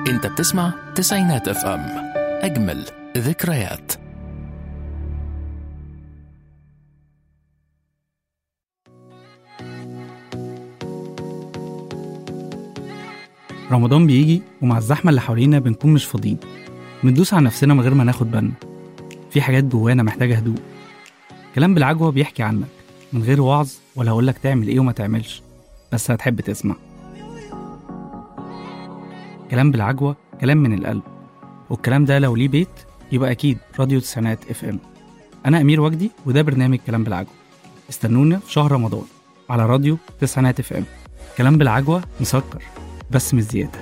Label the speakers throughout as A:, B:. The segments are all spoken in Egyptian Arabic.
A: انت بتسمع تسعينات اف ام اجمل ذكريات
B: رمضان بيجي ومع الزحمة اللي حوالينا بنكون مش فاضيين بندوس على نفسنا من غير ما ناخد بالنا في حاجات جوانا محتاجة هدوء كلام بالعجوة بيحكي عنك من غير وعظ ولا هقولك تعمل ايه وما تعملش بس هتحب تسمع كلام بالعجوة كلام من القلب والكلام ده لو ليه بيت يبقى أكيد راديو تسعينات اف ام أنا أمير وجدي وده برنامج كلام بالعجوة استنونا في شهر رمضان على راديو تسعينات اف ام كلام بالعجوة مسكر بس مش زيادة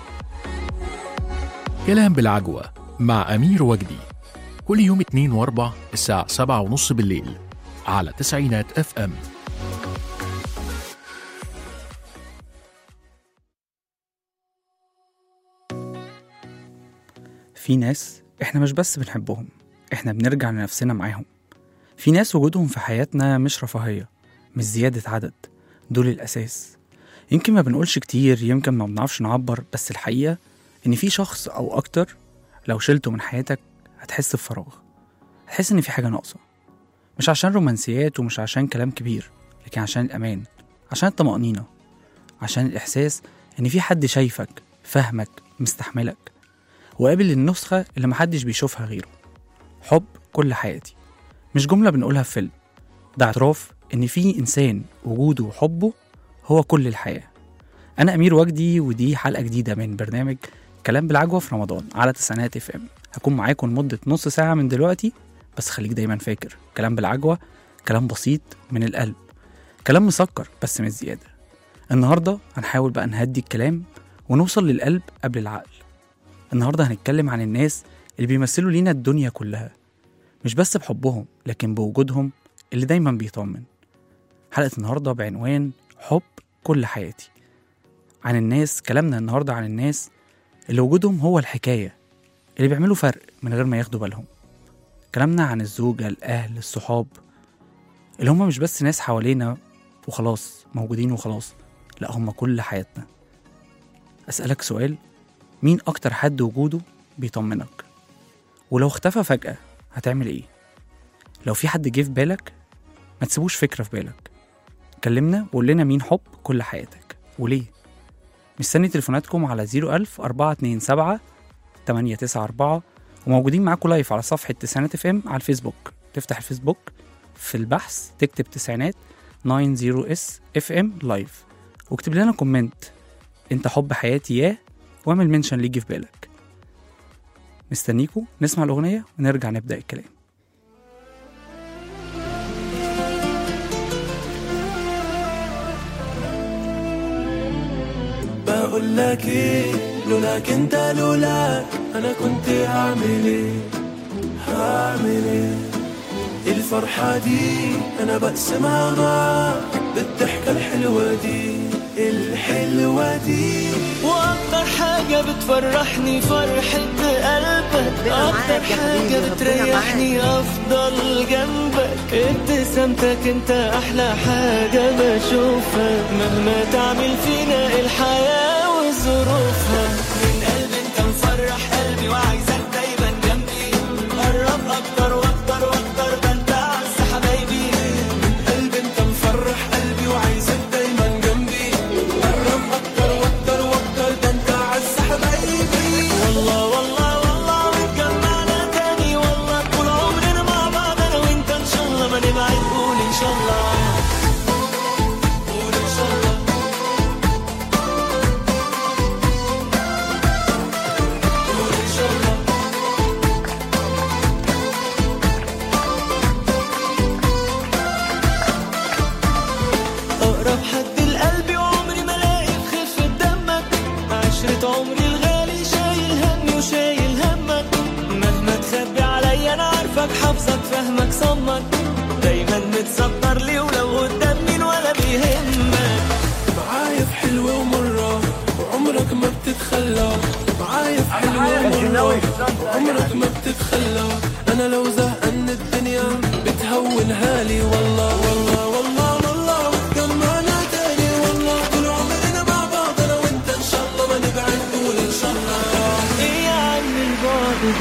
A: كلام بالعجوة مع أمير وجدي كل يوم اتنين واربع الساعة سبعة ونص بالليل على تسعينات اف ام
B: في ناس احنا مش بس بنحبهم احنا بنرجع لنفسنا معاهم في ناس وجودهم في حياتنا مش رفاهية مش زيادة عدد دول الأساس يمكن ما بنقولش كتير يمكن ما بنعرفش نعبر بس الحقيقة إن في شخص أو أكتر لو شلته من حياتك هتحس بفراغ هتحس إن في حاجة ناقصة مش عشان رومانسيات ومش عشان كلام كبير لكن عشان الأمان عشان الطمأنينة عشان الإحساس إن في حد شايفك فاهمك مستحملك وقابل النسخة اللي محدش بيشوفها غيره حب كل حياتي مش جملة بنقولها في فيلم ده اعتراف إن في إنسان وجوده وحبه هو كل الحياة أنا أمير وجدي ودي حلقة جديدة من برنامج كلام بالعجوة في رمضان على تسعينات اف ام هكون معاكم لمدة نص ساعة من دلوقتي بس خليك دايما فاكر كلام بالعجوة كلام بسيط من القلب كلام مسكر بس مش زيادة النهاردة هنحاول بقى نهدي الكلام ونوصل للقلب قبل العقل النهاردة هنتكلم عن الناس اللي بيمثلوا لينا الدنيا كلها مش بس بحبهم لكن بوجودهم اللي دايما بيطمن حلقة النهاردة بعنوان حب كل حياتي عن الناس كلامنا النهاردة عن الناس اللي وجودهم هو الحكاية اللي بيعملوا فرق من غير ما ياخدوا بالهم كلامنا عن الزوجة الأهل الصحاب اللي هم مش بس ناس حوالينا وخلاص موجودين وخلاص لا هم كل حياتنا أسألك سؤال مين أكتر حد وجوده بيطمنك ولو اختفى فجأة هتعمل إيه لو في حد جه في بالك ما تسيبوش فكرة في بالك كلمنا وقول لنا مين حب كل حياتك وليه مستني تليفوناتكم على 01000 427 894 وموجودين معاكم لايف على صفحة تسعينات اف ام على الفيسبوك تفتح الفيسبوك في البحث تكتب تسعينات 90 اس اف ام لايف واكتب لنا كومنت انت حب حياتي ياه واعمل منشن اللي يجي في بالك مستنيكوا نسمع الأغنية ونرجع نبدأ الكلام
C: بقول لك ايه لولاك انت لولاك انا كنت هعمل ايه هعمل ايه الفرحة دي انا بقسمها معاك بالضحكة الحلوة دي الحلوة دي
D: واكتر حاجة بتفرحني فرحة قلبك اكتر حاجة بتريحني افضل جنبك ابتسامتك انت احلى حاجة بشوفها مهما تعمل فينا الحياة وظروفها من قلبي انت مفرح قلبي وعايزك دايما جنبي قرب اكتر واكتر واكتر ده انت اعز حبايبي
C: قلبي انت مفرح قلبي وعايزك دايما جنبي قرب اكتر واكتر واكتر ده انت عز حبايبي
D: والله والله والله واتجمعنا تاني والله طول عمرنا مع بعض انا وانت ان شاء الله ما نبعد قول ان شاء الله قول ان شاء الله قول ان شاء الله اقرب حد لقلبي وعمري ما الاقي في خفة دمك عشرة عمري الغالي شايل همي وشايل همك مهما تخبي عليا انا عارفك حافظك فاهمك صمك دايما متصدر لي ولو قدام مين ولا بيهمك
C: معايا في حلوة ومرة وعمرك ما بتتخلى معايا في حلوة ومرة وعمرك ما بتتخلى أنا لو زهقان الدنيا بتهونها لي والله والله والله والله وتجمعنا تاني والله طول عمرنا مع بعض أنا وأنت إن شاء الله ما نبعد نقول إن شاء الله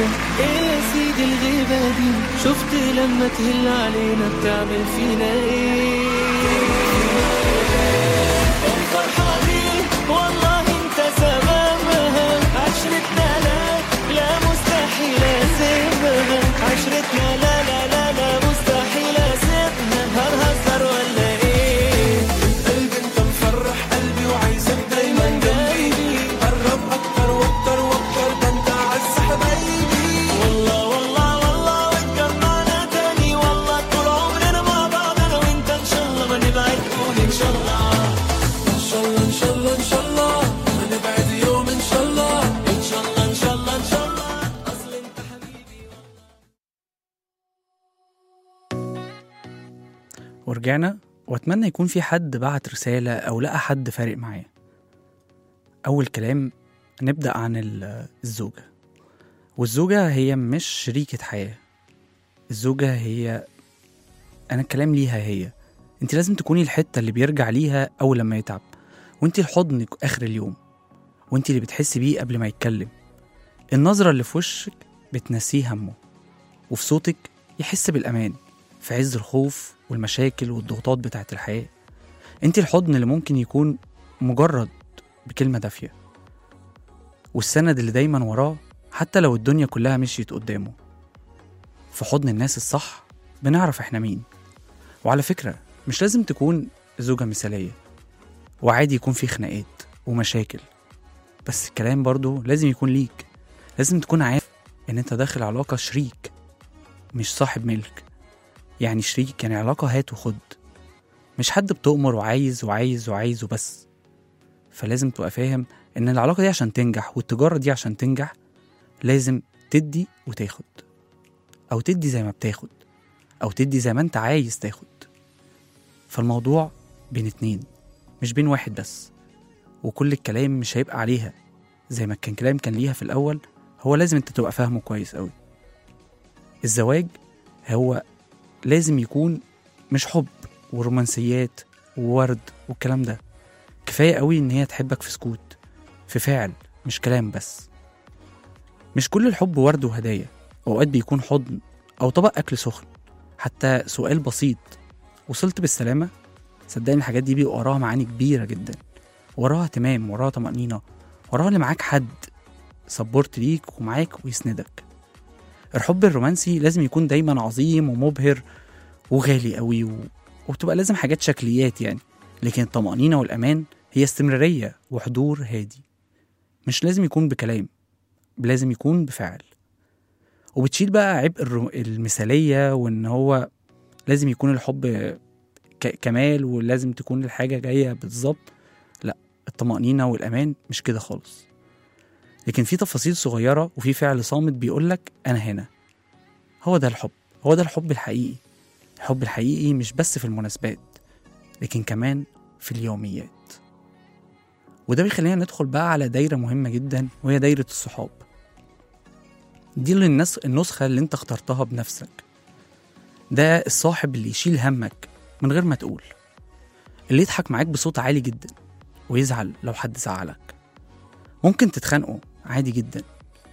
D: كده ايه يا سيدي الغيبة دي شفت لما تهل علينا بتعمل فينا ايه الفرحة دي والله انت سببها عشرتنا لا لا مستحيل اسيبها عشرتنا لا لا لا لا مستحيل اسيبها هنهزر ولا ايه
C: قلبي انت مفرح قلبي وعايزك دايما جنبي قرب اكتر واكتر واكتر ده انت عز حبايبي
D: والله والله والله واتجمعنا تاني والله طول عمرنا مع بعض انا وانت ان شاء الله ما نبعد نقول ان شاء الله
C: ان شاء الله ان شاء الله ان شاء الله هنبعد يوم ان شاء الله
D: ان شاء الله ان شاء الله ان شاء الله اصل انت حبيبي
B: ورجعنا واتمنى يكون في حد بعت رسالة أو لقى حد فارق معاه أول كلام نبدأ عن ال- الزوجة والزوجة هي مش شريكة حياة الزوجة هي أنا الكلام ليها هي أنت لازم تكوني الحتة اللي بيرجع ليها أول لما يتعب وأنت الحضن آخر اليوم وأنت اللي بتحسي بيه قبل ما يتكلم النظرة اللي في وشك بتنسيه همه وفي صوتك يحس بالأمان في عز الخوف والمشاكل والضغوطات بتاعت الحياة انت الحضن اللي ممكن يكون مجرد بكلمة دافية والسند اللي دايما وراه حتى لو الدنيا كلها مشيت قدامه في حضن الناس الصح بنعرف احنا مين وعلى فكرة مش لازم تكون زوجة مثالية وعادي يكون في خناقات ومشاكل بس الكلام برضو لازم يكون ليك لازم تكون عارف ان انت داخل علاقة شريك مش صاحب ملك يعني شريك يعني علاقة هات وخد مش حد بتؤمر وعايز وعايز وعايز وبس فلازم تبقى فاهم ان العلاقة دي عشان تنجح والتجارة دي عشان تنجح لازم تدي وتاخد او تدي زي ما بتاخد او تدي زي ما انت عايز تاخد فالموضوع بين اتنين مش بين واحد بس وكل الكلام مش هيبقى عليها زي ما كان كلام كان ليها في الاول هو لازم انت تبقى فاهمه كويس قوي الزواج هو لازم يكون مش حب ورومانسيات وورد والكلام ده كفاية قوي إن هي تحبك في سكوت في فعل مش كلام بس مش كل الحب ورد وهدايا أوقات بيكون حضن أو طبق أكل سخن حتى سؤال بسيط وصلت بالسلامة صدقني الحاجات دي بيبقى وراها معاني كبيرة جدا وراها اهتمام وراها طمأنينة وراها اللي معاك حد سبورت ليك ومعاك ويسندك الحب الرومانسي لازم يكون دايما عظيم ومبهر وغالي قوي و... وبتبقى لازم حاجات شكليات يعني لكن الطمأنينة والأمان هي استمرارية وحضور هادي مش لازم يكون بكلام لازم يكون بفعل وبتشيل بقى عبء الرو... المثالية وإن هو لازم يكون الحب ك... كمال ولازم تكون الحاجة جاية بالظبط لا الطمأنينة والأمان مش كده خالص لكن في تفاصيل صغيرة وفي فعل صامت بيقولك أنا هنا هو ده الحب هو ده الحب الحقيقي الحب الحقيقي مش بس في المناسبات لكن كمان في اليوميات وده بيخلينا ندخل بقى على دايرة مهمة جدا وهي دايرة الصحاب دي اللي النس... النسخة اللي انت اخترتها بنفسك ده الصاحب اللي يشيل همك من غير ما تقول اللي يضحك معاك بصوت عالي جدا ويزعل لو حد زعلك ممكن تتخانقوا عادي جدا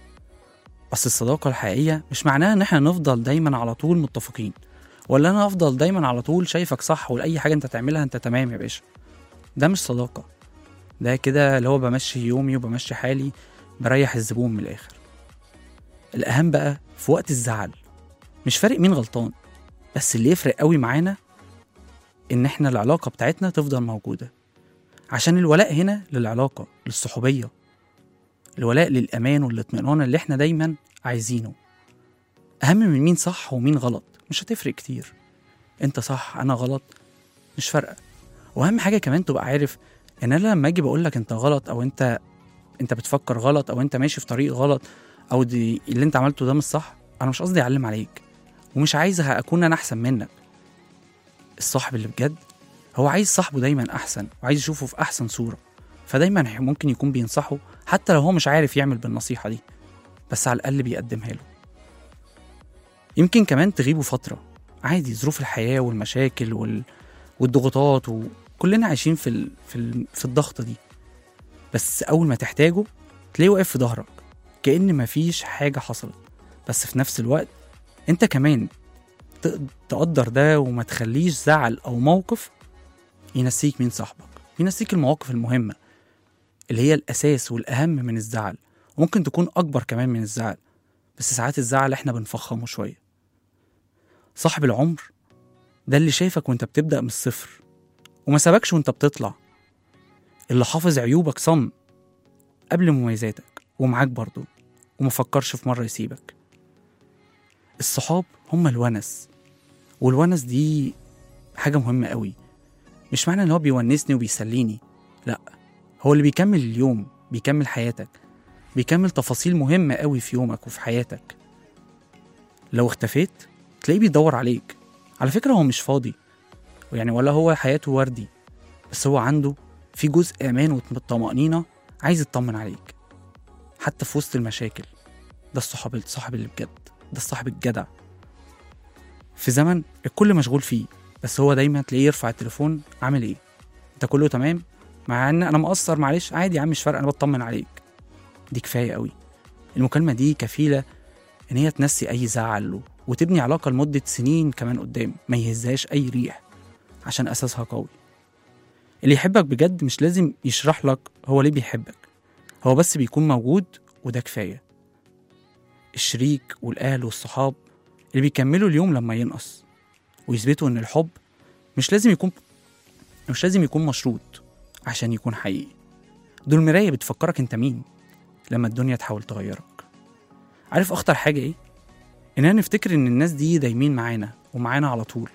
B: بس الصداقة الحقيقية مش معناها إن إحنا نفضل دايما على طول متفقين ولا أنا أفضل دايما على طول شايفك صح ولأي حاجة أنت تعملها أنت تمام يا باشا ده مش صداقة ده كده اللي هو بمشي يومي وبمشي حالي بريح الزبون من الآخر الأهم بقى في وقت الزعل مش فارق مين غلطان بس اللي يفرق قوي معانا إن إحنا العلاقة بتاعتنا تفضل موجودة عشان الولاء هنا للعلاقة للصحوبية الولاء للأمان والاطمئنان اللي احنا دايما عايزينه أهم من مين صح ومين غلط مش هتفرق كتير انت صح أنا غلط مش فارقة وأهم حاجة كمان تبقى عارف إن أنا لما أجي بقولك أنت غلط أو أنت أنت بتفكر غلط أو أنت ماشي في طريق غلط أو دي اللي أنت عملته ده مش صح أنا مش قصدي أعلم عليك ومش عايز أكون أنا أحسن منك الصاحب اللي بجد هو عايز صاحبه دايما أحسن وعايز يشوفه في أحسن صورة فدايما ممكن يكون بينصحه حتى لو هو مش عارف يعمل بالنصيحة دي بس على الأقل بيقدمها له يمكن كمان تغيبوا فترة عادي ظروف الحياة والمشاكل وال... والضغوطات وكلنا عايشين في ال... في ال... في الضغطة دي بس أول ما تحتاجه تلاقيه واقف في ظهرك كأن مفيش حاجة حصلت بس في نفس الوقت انت كمان ت- تقدر ده وما تخليش زعل او موقف ينسيك مين صاحبك ينسيك المواقف المهمة اللي هي الأساس والأهم من الزعل وممكن تكون أكبر كمان من الزعل بس ساعات الزعل احنا بنفخمه شوية صاحب العمر ده اللي شايفك وانت بتبدأ من الصفر وما سابكش وانت بتطلع اللي حافظ عيوبك صم قبل مميزاتك ومعاك برضه وما فكرش في مرة يسيبك الصحاب هم الونس والونس دي حاجة مهمة قوي مش معنى ان هو بيونسني وبيسليني لا هو اللي بيكمل اليوم بيكمل حياتك بيكمل تفاصيل مهمة قوي في يومك وفي حياتك لو اختفيت تلاقيه بيدور عليك على فكرة هو مش فاضي يعني ولا هو حياته وردي بس هو عنده في جزء امان وطمأنينة عايز يطمن عليك حتى في وسط المشاكل ده الصحاب الصاحب اللي بجد ده الصاحب الجدع في زمن الكل مشغول فيه بس هو دايما تلاقيه يرفع التليفون عامل ايه انت كله تمام مع ان انا مقصر معلش عادي يا عم مش فارقه انا بطمن عليك دي كفايه قوي المكالمه دي كفيله ان هي تنسي اي زعل و- وتبني علاقه لمده سنين كمان قدام ما يهزهاش اي ريح عشان اساسها قوي اللي يحبك بجد مش لازم يشرح لك هو ليه بيحبك هو بس بيكون موجود وده كفايه الشريك والاهل والصحاب اللي بيكملوا اليوم لما ينقص ويثبتوا ان الحب مش لازم يكون مش لازم يكون مشروط عشان يكون حقيقي دول مراية بتفكرك انت مين لما الدنيا تحاول تغيرك عارف اخطر حاجة ايه؟ اننا نفتكر ان الناس دي دايمين معانا ومعانا على طول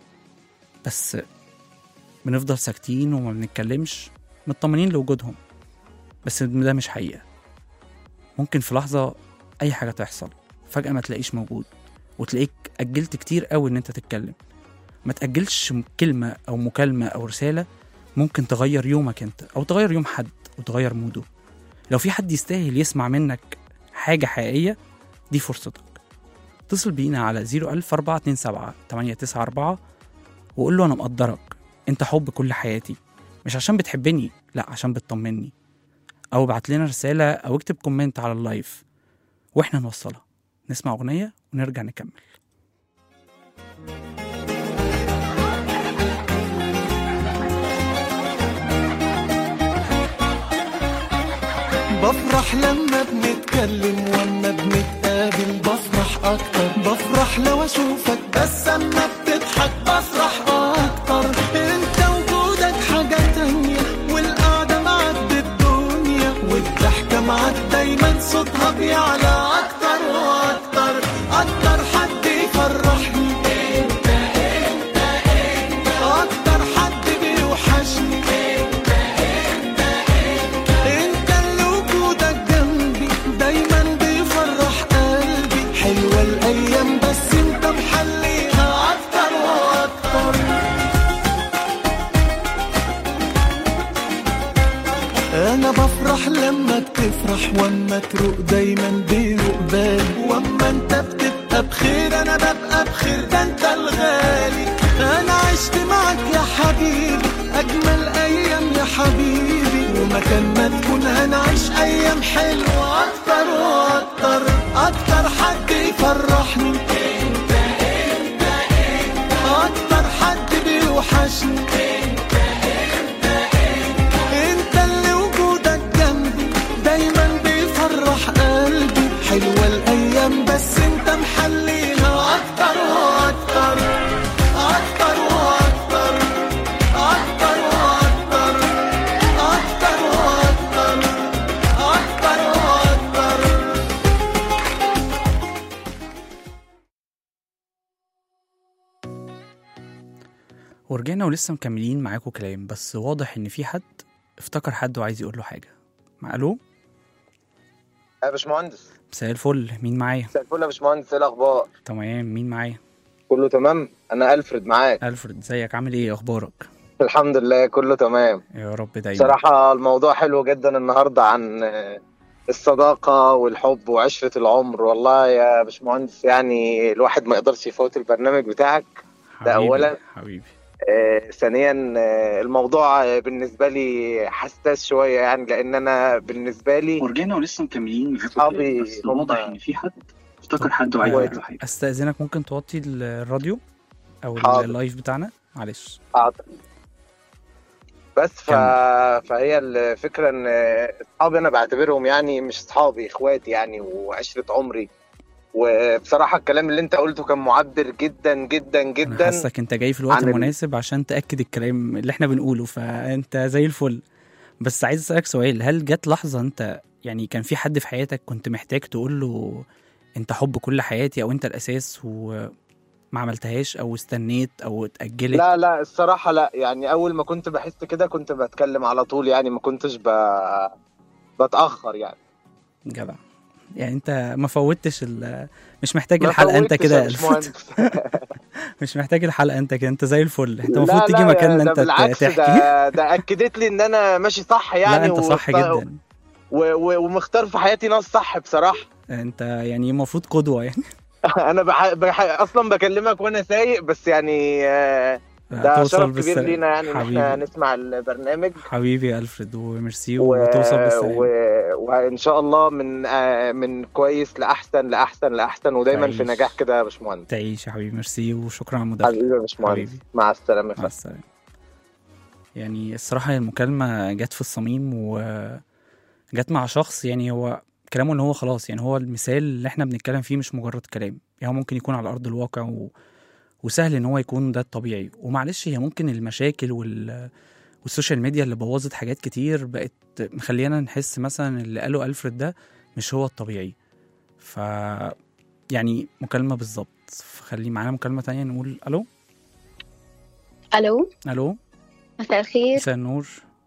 B: بس بنفضل ساكتين وما بنتكلمش مطمنين لوجودهم بس ده مش حقيقة ممكن في لحظة أي حاجة تحصل فجأة ما تلاقيش موجود وتلاقيك أجلت كتير قوي إن أنت تتكلم ما تأجلش كلمة أو مكالمة أو رسالة ممكن تغير يومك أنت أو تغير يوم حد وتغير موده لو في حد يستاهل يسمع منك حاجة حقيقية دي فرصتك اتصل بينا على 01427 894 وقول له أنا مقدرك أنت حب كل حياتي مش عشان بتحبني لا عشان بتطمني أو ابعت لنا رسالة أو اكتب كومنت على اللايف وإحنا نوصلها نسمع أغنية ونرجع نكمل
D: بفرح لما بنتكلم واما بنتقابل بفرح اكتر بفرح لو اشوفك بس اما بتضحك بفرح اكتر انت وجودك حاجة تانية والقعدة معاك بالدنيا والضحكة معاك دايما صوتها بيعلى اكتر واكتر اكتر حد يفرحني انت انت انت اكتر حد بيوحشني انت اللي وجودك جنبي دايما بيفرح قلبي حلوة الايام بس انت محليها اكتر واكتر انا بفرح لما بتفرح واما تروق دايما بيروق بالي واما انت بتبقى بخير انا ببقى بخير ده انت الغالي انا عشت معك يا حبيبي اجمل ايام يا حبيبي ومكان ما تكون هنعيش ايام حلوه اكتر واكتر اكتر حد يفرحني انت انت انت اكتر حد بيوحشني انت اللي وجودك جنبي دايما بيفرح قلبي حلوة الايام بس انت محليها اكتر واكتر اكتر واكتر اكتر واكتر اكتر واكتر اكتر واكتر
B: ورجعنا ولسه مكملين معاكم كلام بس واضح ان في حد افتكر حد وعايز يقول له حاجه مع الو
E: يا باشمهندس
B: مساء الفل مين معايا
E: مساء الفل يا باشمهندس ايه الاخبار
B: تمام مين معايا
E: كله تمام انا الفريد معاك
B: الفريد ازيك عامل ايه اخبارك
E: الحمد لله كله تمام
B: يا رب دايما
E: بصراحة الموضوع حلو جدا النهاردة عن آه، الصداقة والحب وعشرة العمر والله يا باشمهندس يعني الواحد ما يقدرش يفوت البرنامج بتاعك ده
B: حبيبي،
E: أولاً.
B: حبيبي
E: آه، ثانيا آه، الموضوع آه، بالنسبة لي حساس شوية يعني لأن أنا بالنسبة لي
F: ورجعنا ولسه مكملين معاكم
E: أصحابي
F: كلام، بس
E: هم-
F: واضح ان في حد افتكر حد وعايز
E: طب-
F: اقول له حاجه
B: استاذنك ممكن توطي ال- الراديو او ال-
E: حاضر.
B: اللايف بتاعنا معلش
E: حاضر بس ف... فهي الفكره ان اصحابي انا بعتبرهم يعني مش اصحابي اخواتي يعني وعشره عمري وبصراحه الكلام اللي انت قلته كان معبر جدا جدا
B: انا
E: جدا
B: حاسك انت جاي في الوقت
E: عن ال-
B: المناسب عشان تاكد الكلام اللي احنا بنقوله فانت زي الفل بس عايز اسالك سؤال هل جت لحظه انت يعني كان في حد في حياتك كنت محتاج تقول له انت حب كل حياتي او انت الاساس وما عملتهاش او استنيت او اتاجلت
E: لا لا الصراحه لا يعني اول ما كنت بحس كده كنت بتكلم على طول يعني ما كنتش ب... بتاخر يعني
B: جدع يعني انت ما فوتش ال- مش محتاج
E: ما
B: الحلقه انت
E: فوتش
B: كده
E: يا
B: يا ألفت.
E: باشمهندس.
B: مش محتاج الحلقه انت كده انت زي الفل انت
E: لا
B: المفروض تيجي
E: لا
B: مكاننا
E: ده
B: انت
E: بالعكس
B: تحكي
E: ده ده اكدت لي ان انا ماشي صح يعني
B: لا انت صح
E: ومخت-
B: جدا
E: و... و... ومختار في حياتي ناس صح بصراحه
B: انت يعني المفروض قدوه يعني
E: انا بح... بح... اصلا بكلمك وانا سايق بس يعني آه، ده
B: توصل
E: شرف كبير
B: بالسلامة.
E: لينا يعني ان احنا
B: حبيبي
E: نسمع البرنامج
B: حبيبي يا الفريد وميرسي
E: و...
B: وتوصل بالسلامه
E: و... وان شاء الله من آه، من كويس لاحسن لاحسن لاحسن ودايما في
B: تعيش.
E: نجاح كده يا باشمهندس
B: تعيش يا حبيبي ميرسي وشكرا على المداخله
E: حبيبي يا باشمهندس
B: حبيبي.
E: مع السلامه يا
B: مع
E: فندم.
B: السلامه يعني الصراحه المكالمه جت في الصميم وجت مع شخص يعني هو كلامه ان هو خلاص يعني هو المثال اللي احنا بنتكلم فيه مش مجرد كلام يعني هو ممكن يكون على ارض الواقع و... وسهل ان هو يكون ده الطبيعي ومعلش هي ممكن المشاكل وال... والسوشيال ميديا اللي بوظت حاجات كتير بقت مخلينا نحس مثلا اللي قاله الفريد ده مش هو الطبيعي ف يعني مكالمه بالظبط فخلي معانا مكالمه تانية نقول الو
G: الو
B: الو
G: مساء الخير
B: مساء النور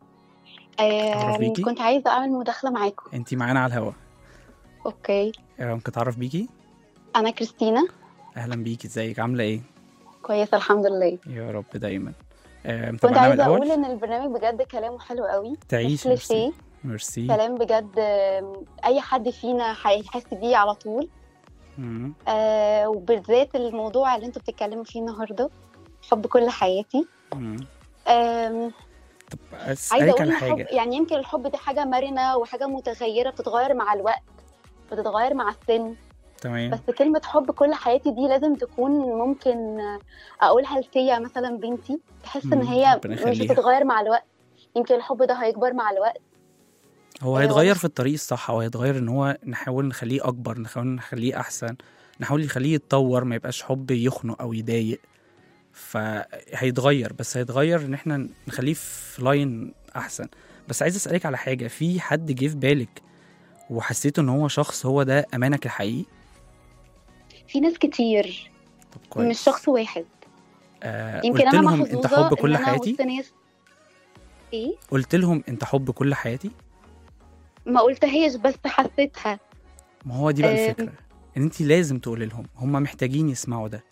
B: أعرف
G: آه
B: بيكي؟
G: كنت عايزه اعمل مداخله معاكم
B: انتي معانا على الهوا
G: اوكي
B: آه، ممكن اتعرف بيكي
G: انا كريستينا
B: اهلا بيكي ازيك عامله ايه
G: كويسه الحمد لله
B: يا رب دايما آه،
G: كنت
B: متابعانا من
G: عايزه اقول
B: الاول
G: ان البرنامج بجد كلامه حلو قوي
B: تعيش
G: مش كليشيه
B: ميرسي ميرسي
G: كلام بجد آم، اي حد فينا هيحس بيه على طول
B: مم.
G: آه وبالذات الموضوع اللي انتوا بتتكلموا فيه النهارده حب كل حياتي
B: مم.
G: آم،
B: طب
G: عايزه
B: اسالك
G: اقول
B: على
G: ان الحب
B: حاجه
G: يعني يمكن الحب دي حاجه مرنه وحاجه متغيره بتتغير مع الوقت بتتغير مع السن
B: تمام
G: بس كلمة حب كل حياتي دي لازم تكون ممكن أقولها لسيا مثلا بنتي تحس إن
B: مم،
G: هي
B: ربنا
G: مش
B: يخليها.
G: بتتغير مع الوقت يمكن الحب ده هيكبر مع الوقت
B: هو
G: آه،
B: هيتغير
G: واضح.
B: في الطريق الصح او هيتغير ان هو نحاول نخليه اكبر نحاول نخليه احسن نحاول نخليه يتطور ما يبقاش حب يخنق او يضايق فهيتغير بس هيتغير ان احنا نخليه في لاين احسن بس عايز اسالك على حاجه في حد جه في بالك وحسيت ان هو شخص هو ده امانك الحقيقي
G: في ناس كتير
B: طب كويس
G: مش شخص واحد
B: آه
G: يمكن
B: قلت
G: أنا
B: لهم
G: محظوظة
B: انت حب
G: إن
B: كل
G: أنا
B: حياتي
G: وسط ناس إيه
B: قلت لهم انت حب كل حياتي
G: ما قلتهاش بس حسيتها
B: ما هو دي بقى
G: آم.
B: الفكره ان انت لازم تقولي لهم هم محتاجين يسمعوا ده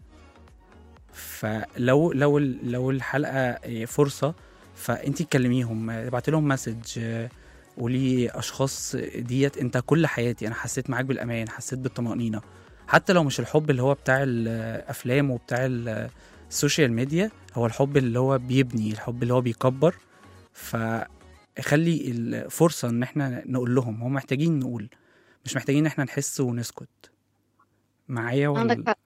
B: فلو لو ال- لو الحلقه فرصه فانت تكلميهم ابعتي لهم مسج قولي اشخاص ديت انت كل حياتي انا حسيت معاك بالامان حسيت بالطمانينه حتى لو مش الحب اللي هو بتاع الافلام وبتاع ال- السوشيال ميديا هو الحب اللي هو بيبني الحب اللي هو بيكبر فخلي الفرصه ان احنا نقول لهم هم محتاجين نقول مش محتاجين ان احنا نحس ونسكت معايا ولا
G: عندك حق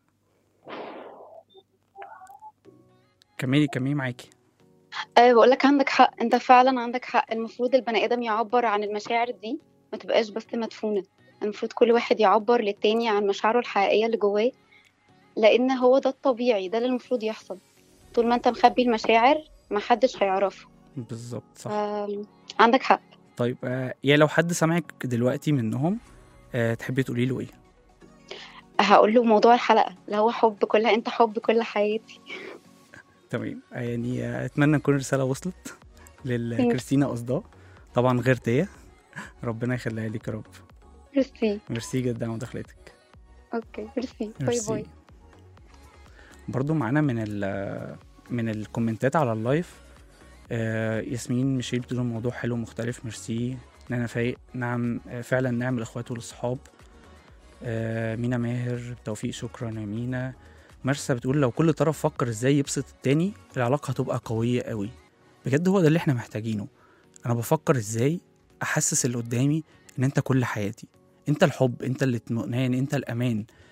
B: كملي كملي معاكي
G: أه بقول لك عندك حق انت فعلا عندك حق المفروض البني ادم يعبر عن المشاعر دي ما تبقاش بس مدفونة المفروض كل واحد يعبر للتاني عن مشاعره الحقيقية اللي جواه لان هو ده الطبيعي ده اللي المفروض يحصل طول ما انت مخبي المشاعر محدش هيعرفه
B: بالظبط صح
G: آم، عندك حق
B: طيب آه يا لو حد سمعك دلوقتي منهم آه تحبي تقولي له ايه
G: هقول له موضوع الحلقة اللي هو حب كل انت حب كل حياتي
B: تمام آه، يعني آه، اتمنى تكون الرساله وصلت لكريستينا قصدها طبعا غير تيا ربنا يخليها لك يا رب
G: ميرسي
B: ميرسي جدا على مداخلتك
G: اوكي ميرسي باي
B: ميرسي.
G: باي
B: برضو معانا من ال من الكومنتات على اللايف آه ياسمين ميشيل بتقول الموضوع حلو مختلف ميرسي نانا فايق نعم آه فعلا نعم الاخوات والاصحاب آه مينا ماهر توفيق شكرا يا مينا مرسى بتقول لو كل طرف فكر ازاي يبسط التاني العلاقة هتبقى قوية قوي بجد هو ده اللي احنا محتاجينه انا بفكر ازاي احسس اللي قدامي ان انت كل حياتي انت الحب انت الاطمئنان انت الامان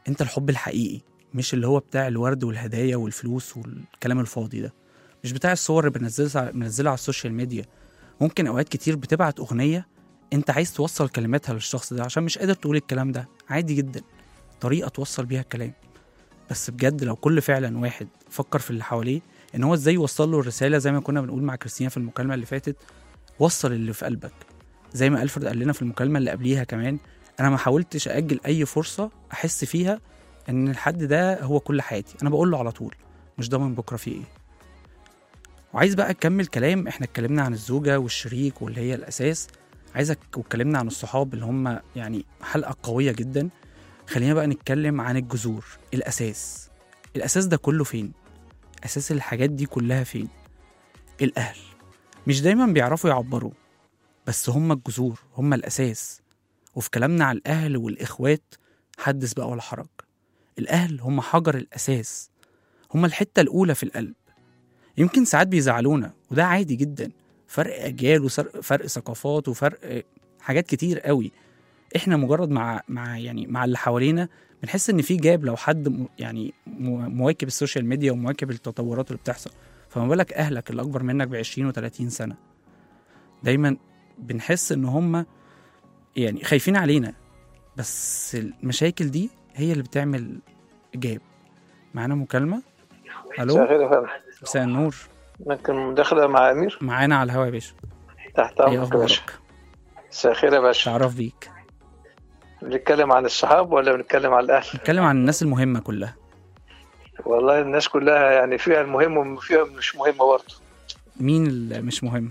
B: انت الحب الحقيقي مش اللي هو بتاع الورد والهدايا والفلوس والكلام الفاضي ده مش بتاع الصور اللي بنزلها بنزلها على السوشيال ميديا ممكن اوقات كتير بتبعت اغنيه انت عايز توصل كلماتها للشخص ده عشان مش قادر تقول الكلام ده عادي جدا طريقه توصل بيها الكلام بس بجد لو كل فعلا واحد فكر في اللي حواليه ان هو ازاي يوصل له الرساله زي ما كنا بنقول مع كريستينا في المكالمه اللي فاتت وصل اللي في قلبك زي ما الفرد قال لنا في المكالمه اللي قبليها كمان انا ما حاولتش اجل اي فرصه احس فيها ان الحد ده هو كل حياتي انا بقول له على طول مش ضامن بكره في ايه وعايز بقى اكمل كلام احنا اتكلمنا عن الزوجه والشريك واللي هي الاساس عايزك واتكلمنا عن الصحاب اللي هم يعني حلقه قويه جدا خلينا بقى نتكلم عن الجذور الاساس الاساس ده كله فين اساس الحاجات دي كلها فين الاهل مش دايما بيعرفوا يعبروا بس هم الجذور هم الاساس وفي كلامنا على الاهل والاخوات حدث بقى ولا حرج الاهل هم حجر الاساس هم الحته الاولى في القلب يمكن ساعات بيزعلونا وده عادي جدا فرق اجيال وفرق ثقافات وفرق حاجات كتير قوي احنا مجرد مع مع يعني مع اللي حوالينا بنحس ان في جاب لو حد م- يعني مو- مواكب السوشيال ميديا ومواكب التطورات اللي بتحصل فما بالك اهلك اللي اكبر منك ب 20 و30 سنه دايما بنحس ان هم يعني خايفين علينا بس المشاكل دي هي اللي بتعمل جاب معانا مكالمه
F: مساء
B: الو
F: الخير يا فندم
B: مساء النور
F: ممكن مداخلة مع أمير
B: معانا على الهوا يا باشا
F: تحت
B: ايه
F: أمرك يا باشا
B: اخبارك
F: مساء الخير يا باشا
B: تعرف بيك
F: بنتكلم عن الصحاب ولا بنتكلم عن الأهل
B: نتكلم عن الناس المهمه كلها
F: والله الناس كلها يعني فيها المهم وفيها مش مهمة برضه
B: مين اللي مش مهم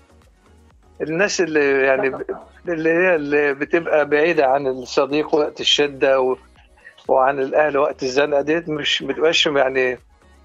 F: الناس اللي يعني ب- اللي هي اللي بتبقى بعيدة عن الصديق وقت الشدة و... وعن الأهل وقت الزنقة ديت مش بتبقاش يعني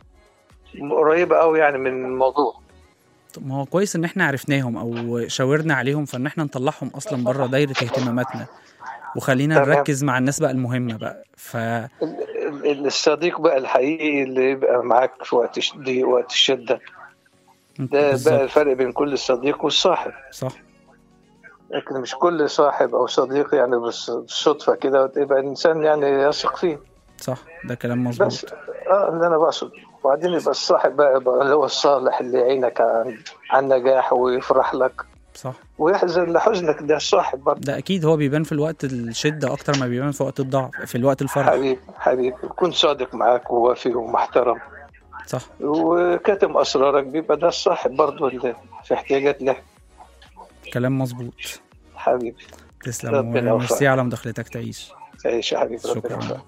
F: قريبة أوي يعني من الموضوع
B: طب ما هو كويس ان احنا عرفناهم او شاورنا عليهم فان احنا نطلعهم اصلا بره دايره اهتماماتنا وخلينا
F: تمام.
B: نركز مع الناس بقى المهمه بقى ف
F: ال- ال- الصديق بقى الحقيقي اللي يبقى معاك في وقت الش- دي وقت الشدة ده بقى
B: بالظبط
F: الفرق بين كل الصديق والصاحب
B: صح
F: لكن مش كل صاحب او صديق يعني بس بالصدفه كده وتبقى الانسان يعني يثق فيه
B: صح ده كلام
F: بس
B: مظبوط
F: اه اللي انا بقصد وبعدين يبقى الصاحب بقى, يبقى اللي هو الصالح اللي يعينك عن, عن نجاح ويفرح لك
B: صح
F: ويحزن لحزنك ده الصاحب برضه
B: ده اكيد هو بيبان في الوقت الشده اكتر ما بيبان في وقت الضعف في الوقت الفرح
F: حبيب حبيب يكون صادق معاك ووافي ومحترم
B: صح
F: وكاتم اسرارك بيبقى ده الصاحب برضه اللي في احتياجات له
B: كلام مظبوط
F: حبيبي
B: تسلم
F: ربنا
B: وميرسي
F: يوفقك.
B: على مداخلتك تعيش
F: تعيش يا حبيبي ربنا
B: شكرا
F: يوفقك.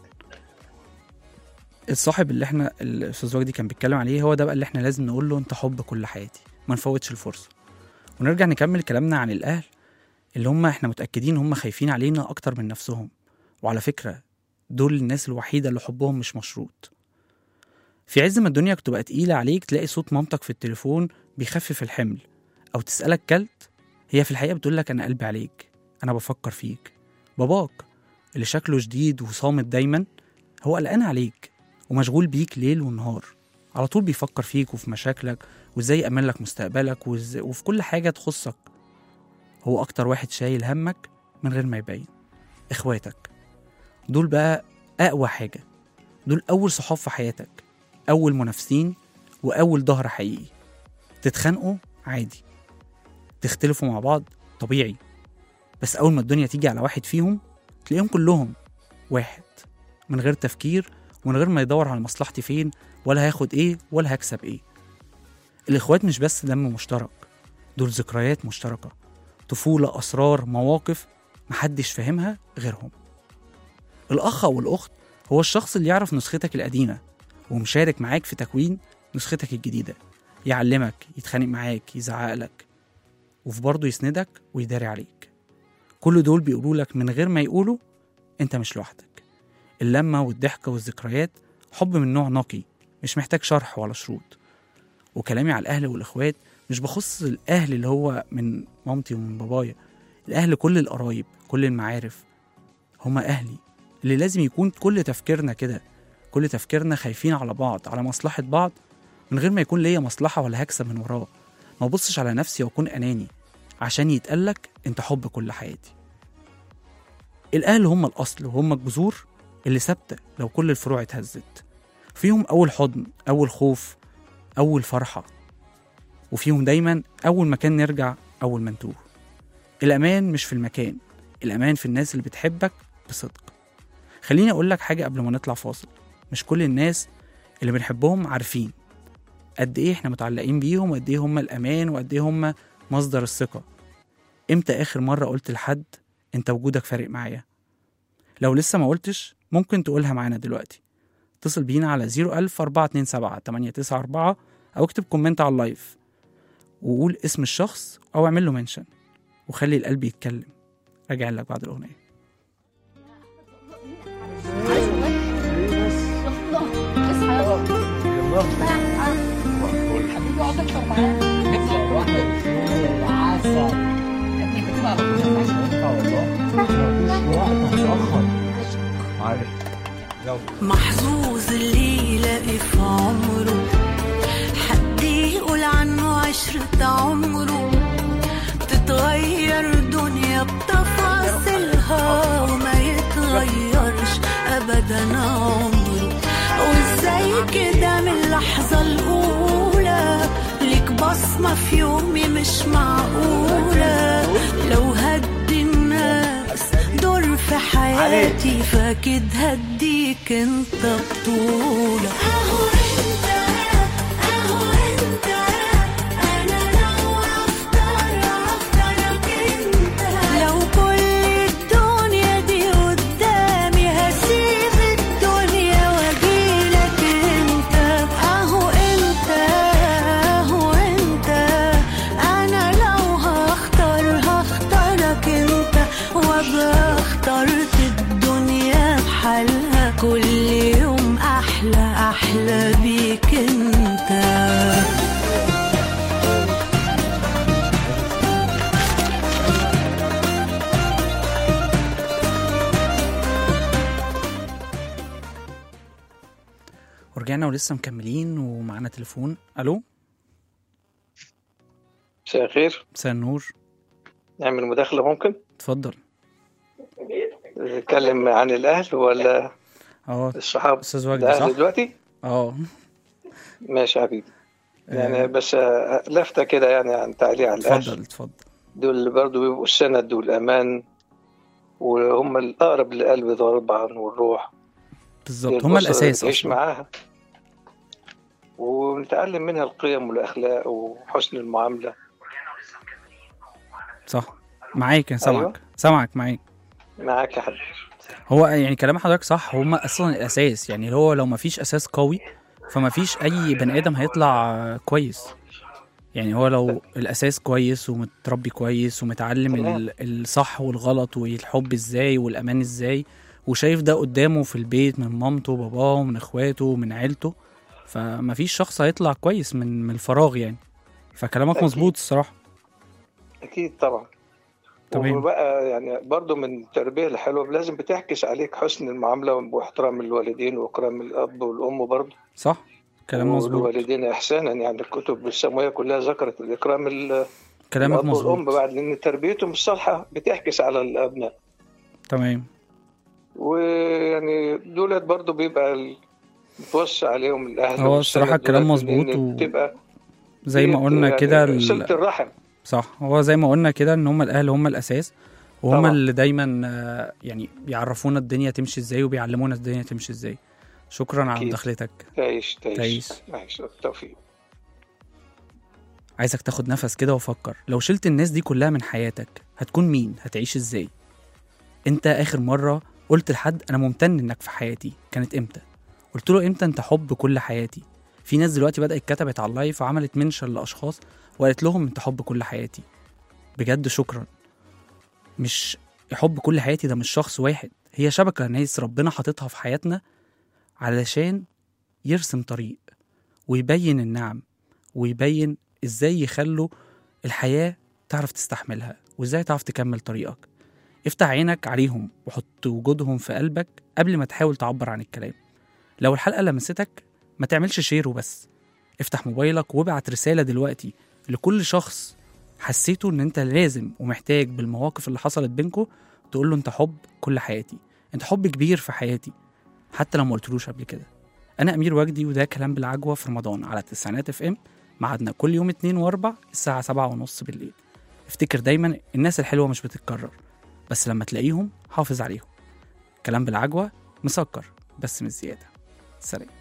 B: الصاحب اللي احنا الاستاذ وجدي كان بيتكلم عليه هو ده بقى اللي احنا لازم نقول له انت حب كل حياتي ما نفوتش الفرصه ونرجع نكمل كلامنا عن الاهل اللي هم احنا متاكدين هم خايفين علينا اكتر من نفسهم وعلى فكره دول الناس الوحيده اللي حبهم مش مشروط في عز ما الدنيا تبقى تقيله عليك تلاقي صوت مامتك في التليفون بيخفف الحمل او تسالك كلت هي في الحقيقه بتقول لك انا قلبي عليك انا بفكر فيك باباك اللي شكله جديد وصامت دايما هو قلقان عليك ومشغول بيك ليل ونهار على طول بيفكر فيك وفي مشاكلك وازاي يأمن لك مستقبلك وإز... وفي كل حاجة تخصك هو أكتر واحد شايل همك من غير ما يبين إخواتك دول بقى أقوى حاجة دول أول صحاب في حياتك أول منافسين وأول ظهر حقيقي تتخانقوا عادي تختلفوا مع بعض طبيعي بس أول ما الدنيا تيجي على واحد فيهم تلاقيهم كلهم واحد من غير تفكير ومن غير ما يدور على مصلحتي فين ولا هاخد ايه ولا هكسب ايه الاخوات مش بس دم مشترك دول ذكريات مشتركة طفولة أسرار مواقف محدش فاهمها غيرهم الأخ أو الأخت هو الشخص اللي يعرف نسختك القديمة ومشارك معاك في تكوين نسختك الجديدة يعلمك يتخانق معاك يزعقلك وفي برضه يسندك ويداري عليك كل دول بيقولوا لك من غير ما يقولوا انت مش لوحدك اللمة والضحكة والذكريات حب من نوع نقي مش محتاج شرح ولا شروط وكلامي على الأهل والإخوات مش بخص الأهل اللي هو من مامتي ومن بابايا الأهل كل القرايب كل المعارف هما أهلي اللي لازم يكون كل تفكيرنا كده كل تفكيرنا خايفين على بعض على مصلحة بعض من غير ما يكون ليا مصلحة ولا هكسب من وراه ما بصش على نفسي وأكون أناني عشان يتقالك أنت حب كل حياتي الأهل هم الأصل وهم الجذور اللي ثابتة لو كل الفروع اتهزت فيهم أول حضن أول خوف أول فرحة وفيهم دايما أول مكان نرجع أول ما نتوه الأمان مش في المكان الأمان في الناس اللي بتحبك بصدق خليني أقول لك حاجة قبل ما نطلع فاصل مش كل الناس اللي بنحبهم عارفين قد إيه إحنا متعلقين بيهم وقد إيه هم الأمان وقد إيه هم مصدر الثقة إمتى آخر مرة قلت لحد أنت وجودك فارق معايا لو لسه ما قلتش ممكن تقولها معانا دلوقتي اتصل بينا على 01000 427 894 أو اكتب كومنت على اللايف وقول اسم الشخص أو اعمل له منشن وخلي القلب يتكلم راجع لك بعد الأغنية
H: محظوظ اللي يلاقي في عمره حد يقول عنه عشرة عمره تتغير دنيا بتفاصيلها وما يتغيرش أبدا عمره وازاي كده من اللحظة الأولى ليك بصمة في يومي مش معقولة لو هدي الناس دور في حياتي فاكيد هديك انت بطولة اهو انت اهو انت انا لو اختار اختارك انت لو كل الدنيا دي قدامي هسيب الدنيا واجيلك انت اهو انت اهو انت انا لو هختار هختارك انت وابقى اخترت الدنيا بحالها كل يوم احلى احلى بيك انت
B: ورجعنا ولسه مكملين ومعانا تليفون ألو
F: مساء الخير
B: مساء النور
F: نعمل مداخلة ممكن
B: اتفضل
F: نتكلم عن الأهل ولا
B: اه
F: الصحاب
B: أستاذ وجدي
F: الأهل
B: صح؟
F: دلوقتي
B: اه
F: ماشي يا حبيبي يعني
B: آه،
F: بس آه، لفتة كده يعني عن تعليق على الأهل
B: اتفضل اتفضل
F: دول اللي برضه بيبقوا السند والأمان وهم الأقرب للقلب طبعا والروح
B: بالظبط
F: هي
B: هما
F: الأسرة اللي
B: الأساس
F: بنعيش
B: أصلا
F: معاها ونتعلم منها القيم والأخلاق وحسن المعاملة
B: صح معاك سامعك
F: أيوة.
B: سامعك معاك
F: معاك يا حبيبي
B: هو يعني كلام حضرتك صح هما اصلا الاساس يعني هو لو ما فيش اساس قوي فما فيش اي بني ادم هيطلع كويس يعني هو لو الاساس كويس ومتربي كويس ومتعلم
F: تمام.
B: ال- الصح والغلط والحب ازاي والامان ازاي وشايف ده قدامه في البيت من مامته وباباه ومن اخواته ومن عيلته فما فيش شخص هيطلع كويس من من الفراغ يعني فكلامك
F: أكيد.
B: مظبوط الصراحه
F: أكيد طبعا
B: تمام.
F: وبقى يعني برضه من التربية الحلوة لازم بتعكس عليك حسن المعاملة واحترام الوالدين واكرام الأب والأم برضه
B: صح كلام مظبوط
F: والوالدين إحسانا يعني الكتب السماوية كلها ذكرت الإكرام ال-
B: كلامك
F: الأب والأم
B: مظبوط
F: بعد لأن تربيتهم الصالحة بتعكس على الأبناء
B: تمام
F: ويعني دولت برضه بيبقى ال- متوصي عليهم الأهل
B: هو
F: والسند
B: الصراحة الكلام
F: دولت، لأن
B: مظبوط و-
F: بتبقى
B: زي ما
F: ديت
B: قلنا
F: يعني
B: كده ال-
F: صلة الرحم
B: صح هو زي ما قلنا كده ان هم الاهل هم الاساس وهم
F: طبعا.
B: اللي دايما آه، يعني بيعرفونا الدنيا تمشي ازاي وبيعلمونا الدنيا تمشي ازاي شكرا على
F: أكيد.
B: مداخلتك
F: تعيش تعيش
B: تعيش.
F: تعيش بالتوفيق
B: عايزك تاخد نفس كده وفكر لو شلت الناس دي كلها من حياتك هتكون مين هتعيش ازاي انت اخر مرة قلت لحد انا ممتن انك في حياتي كانت امتى قلت له امتى انت حب كل حياتي في ناس دلوقتي بدأت كتبت على اللايف وعملت منشن لاشخاص وقالت لهم انت حب كل حياتي بجد شكرا مش حب كل حياتي ده مش شخص واحد هي شبكة ناس ربنا حاططها في حياتنا علشان يرسم طريق ويبين النعم ويبين ازاي يخلوا الحياة تعرف تستحملها وازاي تعرف تكمل طريقك افتح عينك عليهم وحط وجودهم في قلبك قبل ما تحاول تعبر عن الكلام لو الحلقة لمستك ما تعملش شير وبس افتح موبايلك وابعت رسالة دلوقتي لكل شخص حسيته ان انت لازم ومحتاج بالمواقف اللي حصلت بينكو تقول له انت حب كل حياتي انت حب كبير في حياتي حتى لو ما قلتلوش قبل كده انا امير وجدي وده كلام بالعجوه في رمضان على التسعينات اف ام ميعادنا كل يوم اتنين واربع الساعه سبعة ونص بالليل افتكر دايما الناس الحلوه مش بتتكرر بس لما تلاقيهم حافظ عليهم كلام بالعجوه مسكر بس مش زياده سلام